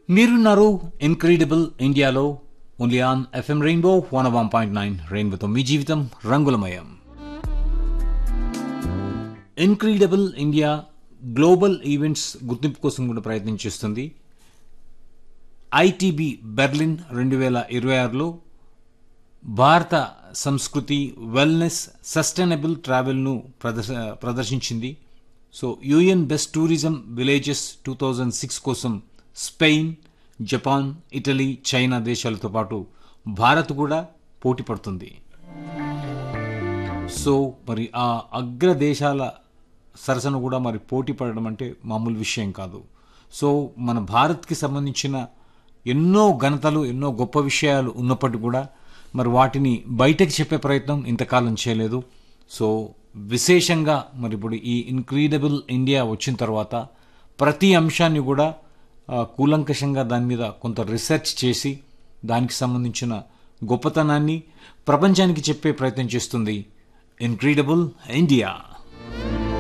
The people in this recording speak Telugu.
మీరున్నారు ఇన్క్రెడిబుల్ ఇండియాలో only on FM rainbow one one point nine రెయిన్బోతో మీ జీవితం రంగులమయం ఇన్క్రెడిబుల్ ఇండియా గ్లోబల్ ఈవెంట్స్ గుర్తింపు కోసం కూడా ప్రయత్నం చేస్తుంది ఐటీబీ బెర్లిన్ రెండు వేల ఇరవై ఆరులో భారత సంస్కృతి వెల్నెస్ సస్టైనబుల్ ట్రావెల్ను ప్రదర్శ ప్రదర్శించింది so UN best tourism villages two thousand six కోసం స్పెయిన్ జపాన్ ఇటలీ చైనా దేశాలతో పాటు భారత్ కూడా పోటీ పడుతుంది సో మరి ఆ అగ్ర దేశాల సరసన కూడా మరి పోటీ పడడం అంటే మామూలు విషయం కాదు సో మన భారత్కి సంబంధించిన ఎన్నో ఘనతలు ఎన్నో గొప్ప విషయాలు ఉన్నప్పటికీ కూడా మరి వాటిని బయటకు చెప్పే ప్రయత్నం ఇంతకాలం చేయలేదు సో విశేషంగా మరి ఇప్పుడు ఈ ఇన్క్రీడబుల్ ఇండియా వచ్చిన తర్వాత ప్రతి అంశాన్ని కూడా ఆ, కూలంకషంగా దాని మీద కొంత రీసెర్చ్ చేసి దానికి సంబంధించిన గొప్పతనాన్ని ప్రపంచానికి చెప్పే ప్రయత్నం చేస్తుంది ఇన్క్రీడబుల్ ఇండియా